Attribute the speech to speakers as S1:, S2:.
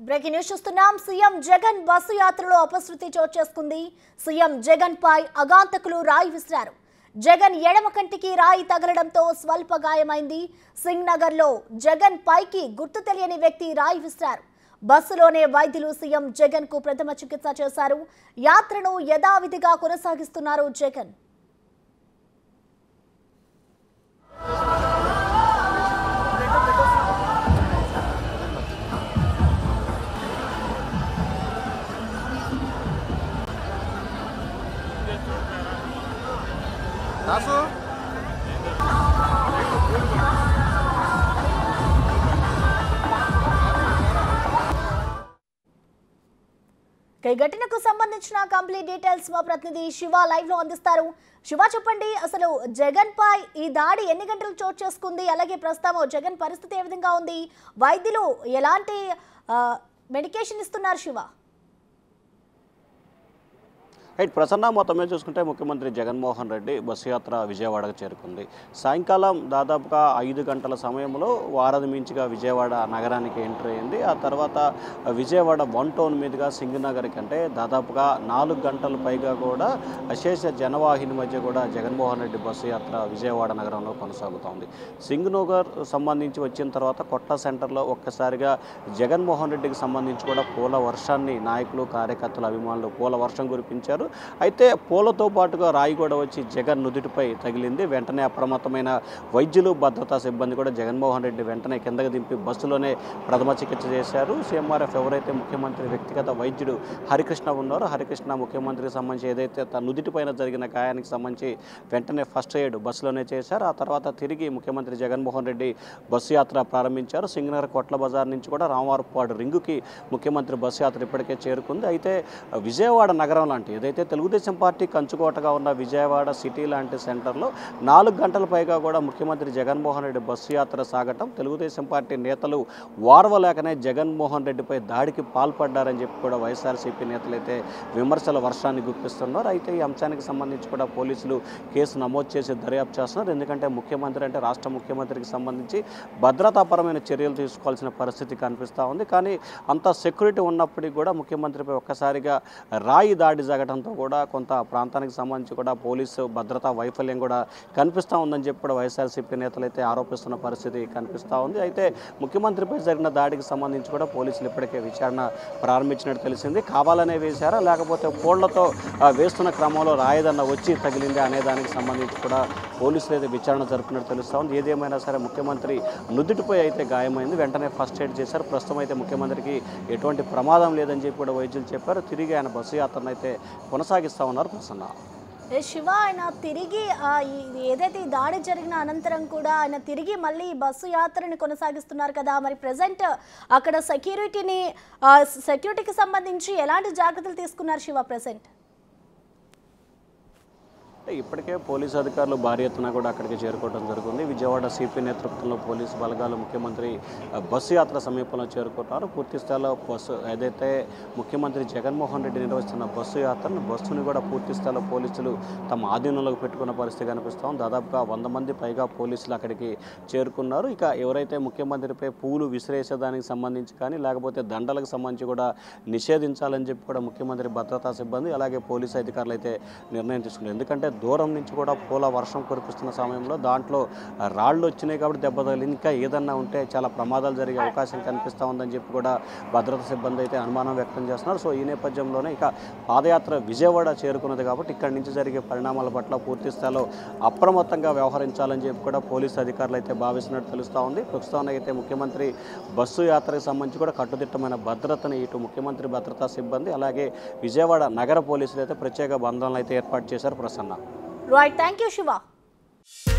S1: breaking news చూస్తున్నాం CM Jagan bus యాత్రలో అపశృతి చోటు చేసుకుంది సీఎం జగన్ పై అగాంతకులు రాయి విసిరారు జగన్ ఎడమ కంటికి రాయి తగలడంతో స్వల్ప గాయమైంది సింగ్ నగర్ లో జగన్ పైకి గుర్తు తెలియని వ్యక్తి రాయి విసిరారు బస్సులోనే వైద్యులు సీఎం జగన్ కు ప్రథమ చికిత్స చేశారు యాత్రను యథావిధిగా కొనసాగిస్తున్నారు జగన్
S2: దాసు
S1: ఇక ఈ ఘటనకు సంబంధించిన కంప్లీట్ డీటెయిల్స్ మా ప్రతినిధి శివ లైవ్ లో అందిస్తారు శివ చెప్పండి అసలు జగన్ పై ఈ దాడి ఎన్ని గంటలు చోటు చేసుకుంది అలాగే ప్రస్తుతం జగన్ పరిస్థితి ఏ విధంగా ఉంది వైద్యులు ఎలాంటి మెడికేషన్ ఇస్తున్నారు శివ
S3: రైట్ ప్రసన్న మొత్తం మీద చూసుకుంటే ముఖ్యమంత్రి జగన్మోహన్ రెడ్డి బస్సు యాత్ర విజయవాడకు చేరుకుంది సాయంకాలం దాదాపుగా ఐదు గంటల సమయంలో వారధి మించిగా విజయవాడ నగరానికి ఎంటర్ అయింది ఆ తర్వాత విజయవాడ వన్ టౌన్ మీదుగా సింగనగర్కి అంటే దాదాపుగా నాలుగు గంటల పైగా కూడా అశేష జనవాహిని మధ్య కూడా జగన్మోహన్ రెడ్డి బస్సు యాత్ర విజయవాడ నగరంలో కొనసాగుతోంది సింగనగర్ సంబంధించి వచ్చిన తర్వాత కొట్ల సెంటర్లో ఒక్కసారిగా జగన్మోహన్ రెడ్డికి సంబంధించి కూడా పూల వర్షాన్ని నాయకులు కార్యకర్తలు అభిమానులు పూల వర్షం కురిపించారు అయితే పూలతో పాటుగా రాయి కూడా వచ్చి జగన్ నుదుటిపై తగిలింది వెంటనే అప్రమత్తమైన వైద్యులు భద్రతా సిబ్బంది కూడా జగన్మోహన్ రెడ్డి వెంటనే కిందకి దింపి బస్సులోనే ప్రథమ చికిత్స చేశారు సీఎంఆర్ఎఫ్ ఎవరైతే ముఖ్యమంత్రి వ్యక్తిగత వైద్యుడు హరికృష్ణ ఉన్నారో హరికృష్ణ ముఖ్యమంత్రికి సంబంధించి ఏదైతే తన నుదుటిపైన జరిగిన గాయానికి సంబంధించి వెంటనే ఫస్ట్ ఎయిడ్ బస్సులోనే చేశారు ఆ తర్వాత తిరిగి ముఖ్యమంత్రి జగన్మోహన్ రెడ్డి బస్సు యాత్ర ప్రారంభించారు సింగనగర్ కొట్ల బజార్ నుంచి కూడా రామవారపాడు రింగుకి ముఖ్యమంత్రి బస్సు యాత్ర ఇప్పటికే చేరుకుంది అయితే విజయవాడ నగరం లాంటి ఏదైతే తెలుగుదేశం పార్టీ కంచుకోటగా ఉన్న విజయవాడ సిటీ లాంటి సెంటర్లో నాలుగు గంటల పైగా కూడా ముఖ్యమంత్రి జగన్మోహన్ రెడ్డి బస్సు యాత్ర సాగటం తెలుగుదేశం పార్టీ నేతలు వార్వలేకనే జగన్మోహన్ రెడ్డిపై దాడికి పాల్పడ్డారని చెప్పి కూడా వైఎస్ఆర్సీపీ నేతలైతే విమర్శల వర్షాన్ని గుప్పిస్తున్నారు అయితే ఈ అంశానికి సంబంధించి కూడా పోలీసులు కేసు నమోదు చేసి దర్యాప్తు చేస్తున్నారు ఎందుకంటే ముఖ్యమంత్రి అంటే రాష్ట్ర ముఖ్యమంత్రికి సంబంధించి భద్రతాపరమైన చర్యలు తీసుకోవాల్సిన పరిస్థితి కనిపిస్తూ ఉంది కానీ అంత సెక్యూరిటీ ఉన్నప్పటికీ కూడా ముఖ్యమంత్రిపై ఒక్కసారిగా రాయి దాడి జరగడంతో కూడా కొంత ప్రాంతానికి సంబంధించి కూడా పోలీసు భద్రతా వైఫల్యం కూడా కనిపిస్తూ ఉందని చెప్పి కూడా వైఎస్ఆర్సీపీ నేతలు అయితే ఆరోపిస్తున్న పరిస్థితి కనిపిస్తూ ఉంది అయితే ముఖ్యమంత్రిపై జరిగిన దాడికి సంబంధించి కూడా పోలీసులు ఇప్పటికే విచారణ ప్రారంభించినట్టు తెలిసింది కావాలనే వేశారా లేకపోతే కోళ్లతో ఆ, వేస్తున్న క్రమంలో రాయదన్న వచ్చి తగిలింది అనే దానికి సంబంధించి కూడా పోలీసులు అయితే విచారణ జరుపుతున్నట్టు తెలుస్తూ ఉంది ఏదేమైనా సరే ముఖ్యమంత్రి నుదుటిపై అయితే గాయమైంది వెంటనే ఫస్ట్ ఎయిడ్ చేశారు ప్రస్తుతం అయితే ముఖ్యమంత్రికి ఎటువంటి ప్రమాదం లేదని చెప్పి కూడా వైద్యులు చెప్పారు తిరిగి ఆయన బస్సు యాత్రను అయితే కొనసాగిస్తూ ఉన్నారు ప్రసన్న
S1: ఏ శివ ఆయన తిరిగి ఆ, ఈ- ఏదైతే ఈ దాడి జరిగిన అనంతరం కూడా ఆయన తిరిగి మళ్ళీ ఈ బస్సు యాత్రని కొనసాగిస్తున్నారు కదా మరి ప్రజెంట్ అక్కడ సెక్యూరిటీని ఆ, సెక్యూరిటీకి సంబంధించి ఎలాంటి జాగ్రత్తలు తీసుకున్నారు శివ ప్రజెంట్
S3: ఇప్పటికే పోలీసు అధికారులు భారీ ఎత్తున కూడా అక్కడికి చేరుకోవడం జరుగుతుంది విజయవాడ సిపి నేతృత్వంలో పోలీసు బలగాలు ముఖ్యమంత్రి ఆ, బస్సు యాత్ర సమీపంలో చేరుకుంటున్నారు పూర్తి స్థాయిలో బస్సు ఏదైతే ముఖ్యమంత్రి జగన్మోహన్ రెడ్డి నిర్వహిస్తున్న బస్సు యాత్రను బస్సుని కూడా పూర్తి స్థాయిలో పోలీసులు తమ ఆధీనంలోకి పెట్టుకున్న పరిస్థితి కనిపిస్తాం దాదాపుగా వంద మంది పైగా పోలీసులు అక్కడికి చేరుకున్నారు ఇక ఎవరైతే ముఖ్యమంత్రిపై పూలు విసిరేసేదానికి సంబంధించి కానీ లేకపోతే దండలకు సంబంధించి కూడా నిషేధించాలని చెప్పి కూడా ముఖ్యమంత్రి భద్రతా సిబ్బంది అలాగే పోలీసు అధికారులు అయితే నిర్ణయం తీసుకున్నారు ఎందుకంటే దూరం నుంచి కూడా పూల వర్షం కురిపిస్తున్న సమయంలో దాంట్లో రాళ్ళు వచ్చినాయి కాబట్టి దెబ్బ తగిలింది ఇంకా ఏదన్నా ఉంటే చాలా ప్రమాదాలు జరిగే అవకాశం కనిపిస్తూ ఉందని చెప్పి కూడా భద్రతా సిబ్బంది అయితే అనుమానం వ్యక్తం చేస్తున్నారు సో ఈ నేపథ్యంలోనే ఇక పాదయాత్ర విజయవాడ చేరుకున్నది కాబట్టి ఇక్కడి నుంచి జరిగే పరిణామాల పట్ల పూర్తి స్థాయిలో అప్రమత్తంగా వ్యవహరించాలని చెప్పి కూడా పోలీసు అధికారులు అయితే భావిస్తున్నట్టు తెలుస్తూ ఉంది ప్రస్తుతం అయితే ముఖ్యమంత్రి బస్సు యాత్రకు సంబంధించి కూడా కట్టుదిట్టమైన భద్రతని ఇటు ముఖ్యమంత్రి భద్రతా సిబ్బంది అలాగే విజయవాడ నగర పోలీసులు అయితే ప్రత్యేక బంధనలు అయితే ఏర్పాటు చేశారు Prasanna
S1: right thank you Shiva